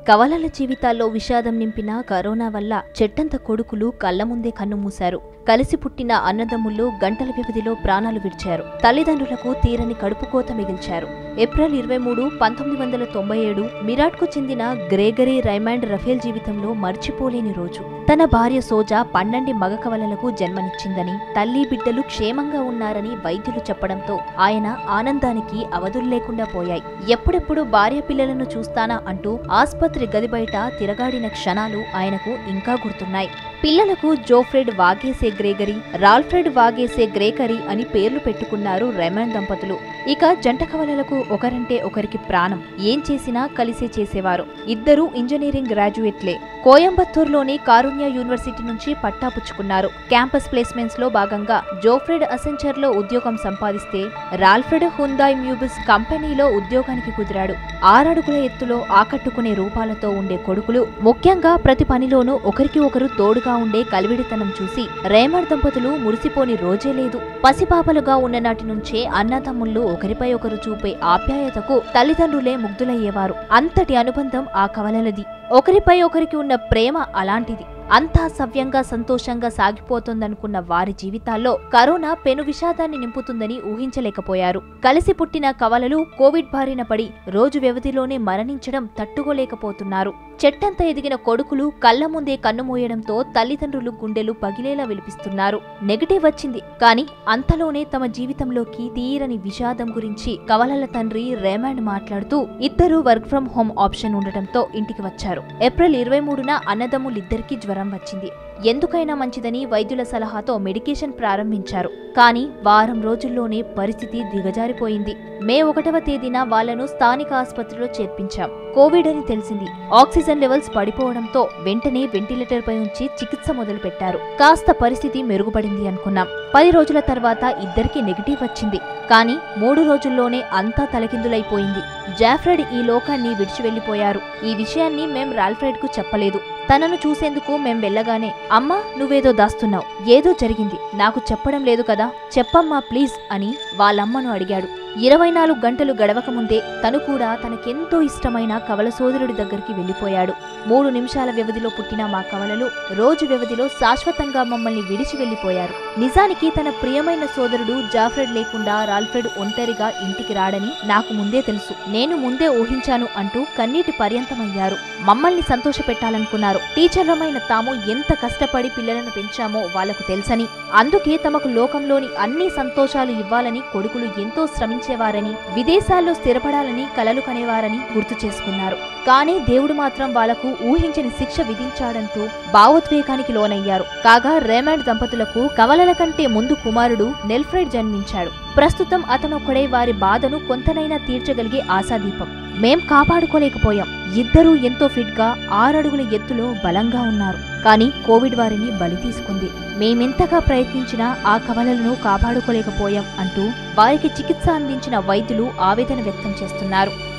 కవలల జీవితాల్లో విషాదం నింపిన కరోనా వల్ల చెట్టంత కొడుకులు కళ్ల ముందే కన్నుమూశారు కలిసి పుట్టిన అన్నదమ్ముళ్ళు గంటల వ్యవధిలో ప్రాణాలు విడిచారు తల్లిదండ్రులకు తీరని కడుపుకోత మిగిల్చారు ఏప్రిల్ ఇరవై మూడు పంతొమ్మిది వందల తొంభై ఏడు మిరాట్కు చెందిన గ్రేగరీ రైమాండ్ రఫేల్ జీవితంలో మర్చిపోలేని రోజు తన భార్య సోజా పన్నెండు మగ కవలలకు జన్మనిచ్చిందని తల్లి బిడ్డలు క్షేమంగా ఉన్నారని వైద్యులు చెప్పడంతో ఆయన ఆనందానికి అవధులు లేకుండా పోయాయి ఎప్పుడెప్పుడు భార్య పిల్లలను చూస్తానా అంటూ ఆస్పత్రి గది బయట తిరగాడిన క్షణాలు ఆయనకు ఇంకా గుర్తున్నాయి పిల్లలకు జోఫ్రెడ్ వాగేసే గ్రేగరీ రాల్ఫ్రెడ్ వాగేసే గ్రేకరీ అని పేర్లు పెట్టుకున్నారు రెమాండ్ దంపతులు ఇక జంట కవలలకు ఒకరంటే ఒకరికి ప్రాణం ఏం చేసినా కలిసే చేసేవారు ఇద్దరూ ఇంజనీరింగ్ గ్రాడ్యుయేట్లే కోయంబత్తూరులోని కారుణ్య యూనివర్సిటీ నుంచి పట్టా పుచ్చుకున్నారు క్యాంపస్ ప్లేస్మెంట్స్ లో భాగంగా జోఫ్రెడ్ అసెంచర్ లో ఉద్యోగం సంపాదిస్తే రాల్ఫ్రెడ్ హుందాయ్ మ్యూబిస్ కంపెనీలో ఉద్యోగానికి కుదిరాడు ఆరడుగుల ఎత్తులో ఆకట్టుకునే రూపాలతో ఉండే కొడుకులు ముఖ్యంగా ప్రతి పనిలోనూ ఒకరికి ఒకరు తోడుగా ఉండే కలివిడితనం చూసి రేమడ్ దంపతులు మురిసిపోని రోజే లేదు పసిపాపలుగా ఉన్న నాటి నుంచే అన్నదమ్ముళ్ళు ఒకరిపై ఒకరు చూపే ఆప్యాయతకు తల్లిదండ్రులే ముగ్ధులయ్యేవారు అంతటి అనుబంధం ఆ కవలలది ఒకరిపై ఒకరికి ఉన్న ప్రేమ అలాంటిది అంతా సవ్యంగా సంతోషంగా సాగిపోతోందనుకున్న వారి జీవితాల్లో కరోనా పెను విషాదాన్ని నింపుతుందని ఊహించలేకపోయారు కలిసి పుట్టిన కవలలు కోవిడ్ బారిన పడి రోజు వ్యవధిలోనే మరణించడం తట్టుకోలేకపోతున్నారు చెట్టంత ఎదిగిన కొడుకులు కళ్ల ముందే కన్నుమూయడంతో తల్లిదండ్రులు గుండెలు పగిలేలా విలిపిస్తున్నారు నెగటివ్ వచ్చింది కానీ అంతలోనే తమ జీవితంలోకి తీరని విషాదం గురించి కవలల తండ్రి రేమాండ్ మాట్లాడుతూ ఇద్దరు వర్క్ ఫ్రం హోమ్ ఆప్షన్ ఉండటంతో ఇంటికి వచ్చారు ఏప్రిల్ ఇరవై మూడున అన్నదమ్ములిద్దరికీ జ్వరం వచ్చింది ఎందుకైనా మంచిదని వైద్యుల సలహాతో మెడికేషన్ ప్రారంభించారు కానీ వారం రోజుల్లోనే పరిస్థితి దిగజారిపోయింది మే ఒకటవ తేదీన వాళ్లను స్థానిక ఆసుపత్రిలో చేర్పించాం కోవిడ్ అని తెలిసింది ఆక్సిజన్ లెవెల్స్ పడిపోవడంతో వెంటనే వెంటిలేటర్ పై ఉంచి చికిత్స మొదలు పెట్టారు కాస్త పరిస్థితి మెరుగుపడింది అనుకున్నాం పది రోజుల తర్వాత ఇద్దరికి నెగిటివ్ వచ్చింది కానీ మూడు రోజుల్లోనే అంతా తలకిందులైపోయింది జాఫ్రెడ్ ఈ లోకాన్ని విడిచి వెళ్లిపోయారు ఈ విషయాన్ని మేం రాల్ఫ్రెడ్ కు చెప్పలేదు తనను చూసేందుకు మేం వెళ్ళగానే అమ్మా నువ్వేదో దాస్తున్నావు ఏదో జరిగింది నాకు చెప్పడం లేదు కదా చెప్పమ్మా ప్లీజ్ అని వాళ్ళమ్మను అడిగాడు ఇరవై నాలుగు గంటలు గడవక ముందే తను కూడా తనకెంతో ఇష్టమైన కవల సోదరుడి దగ్గరికి వెళ్లిపోయాడు మూడు నిమిషాల వ్యవధిలో పుట్టిన మా కవలలు రోజు వ్యవధిలో శాశ్వతంగా మమ్మల్ని విడిచి వెళ్లిపోయారు నిజానికి తన ప్రియమైన సోదరుడు జాఫ్రెడ్ లేకుండా రాల్ఫ్రెడ్ ఒంటరిగా ఇంటికి రాడని నాకు ముందే తెలుసు నేను ముందే ఊహించాను అంటూ కన్నీటి పర్యంతమయ్యారు మమ్మల్ని సంతోషపెట్టాలనుకున్నారు టీచర్లమైన తాము ఎంత కష్టపడి పిల్లలను పెంచామో వాళ్లకు తెలుసని అందుకే తమకు లోకంలోని అన్ని సంతోషాలు ఇవ్వాలని కొడుకులు ఎంతో శ్రమించేవారని విదేశాల్లో స్థిరపడాలని కలలు కనేవారని గుర్తు చేసుకున్నారు కానీ దేవుడు మాత్రం వాళ్లకు ఊహించని శిక్ష విధించాడంటూ భావోద్వేగానికి లోనయ్యారు కాగా రేమాండ్ దంపతులకు కవలల కంటే ముందు కుమారుడు నెల్ఫ్రెడ్ జన్మించాడు ప్రస్తుతం అతనొక్కడే వారి బాధను కొంతనైనా తీర్చగలిగే ఆశాదీపం మేం కాపాడుకోలేకపోయాం ఇద్దరూ ఎంతో ఫిట్ గా ఆరడుగుల ఎత్తులో బలంగా ఉన్నారు కానీ కోవిడ్ వారిని బలి తీసుకుంది మేమెంతగా ప్రయత్నించినా ఆ కవలలను కాపాడుకోలేకపోయాం అంటూ వారికి చికిత్స అందించిన వైద్యులు ఆవేదన వ్యక్తం చేస్తున్నారు